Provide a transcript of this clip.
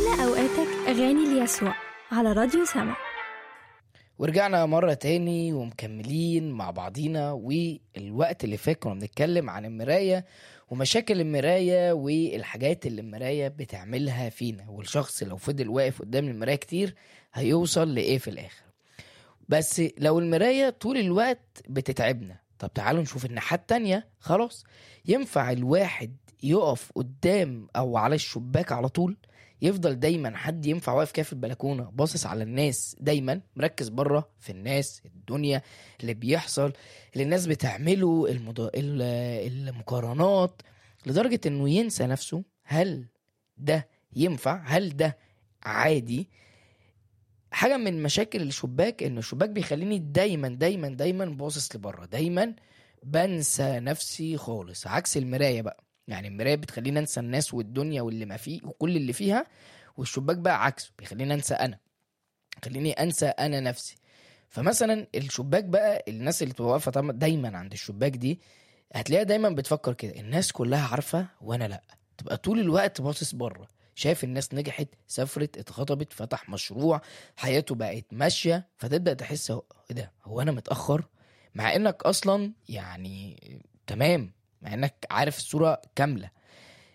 املأ أوقاتك أغاني ليسوع على راديو سما ورجعنا مرة تاني ومكملين مع بعضينا والوقت اللي فات كنا بنتكلم عن المراية ومشاكل المراية والحاجات اللي المراية بتعملها فينا والشخص لو فضل واقف قدام المراية كتير هيوصل لإيه في الآخر بس لو المراية طول الوقت بتتعبنا طب تعالوا نشوف الناحية التانية خلاص ينفع الواحد يقف قدام أو على الشباك على طول يفضل دايما حد ينفع واقف كده في البلكونه باصص على الناس دايما مركز بره في الناس الدنيا اللي بيحصل اللي الناس بتعمله المض... ال- المقارنات لدرجه انه ينسى نفسه هل ده ينفع هل ده عادي حاجه من مشاكل الشباك ان الشباك بيخليني دايما دايما دايما باصص لبره دايما بنسى نفسي خالص عكس المرايه بقى يعني المرايه بتخليني انسى الناس والدنيا واللي ما فيه وكل اللي فيها والشباك بقى عكسه بيخليني انسى انا خليني انسى انا نفسي فمثلا الشباك بقى الناس اللي تبقى واقفه طبعاً دايما عند الشباك دي هتلاقيها دايما بتفكر كده الناس كلها عارفه وانا لا تبقى طول الوقت باصص بره شايف الناس نجحت سافرت اتخطبت فتح مشروع حياته بقت ماشيه فتبدا تحس هو- ايه ده هو انا متاخر مع انك اصلا يعني تمام مع انك عارف الصوره كامله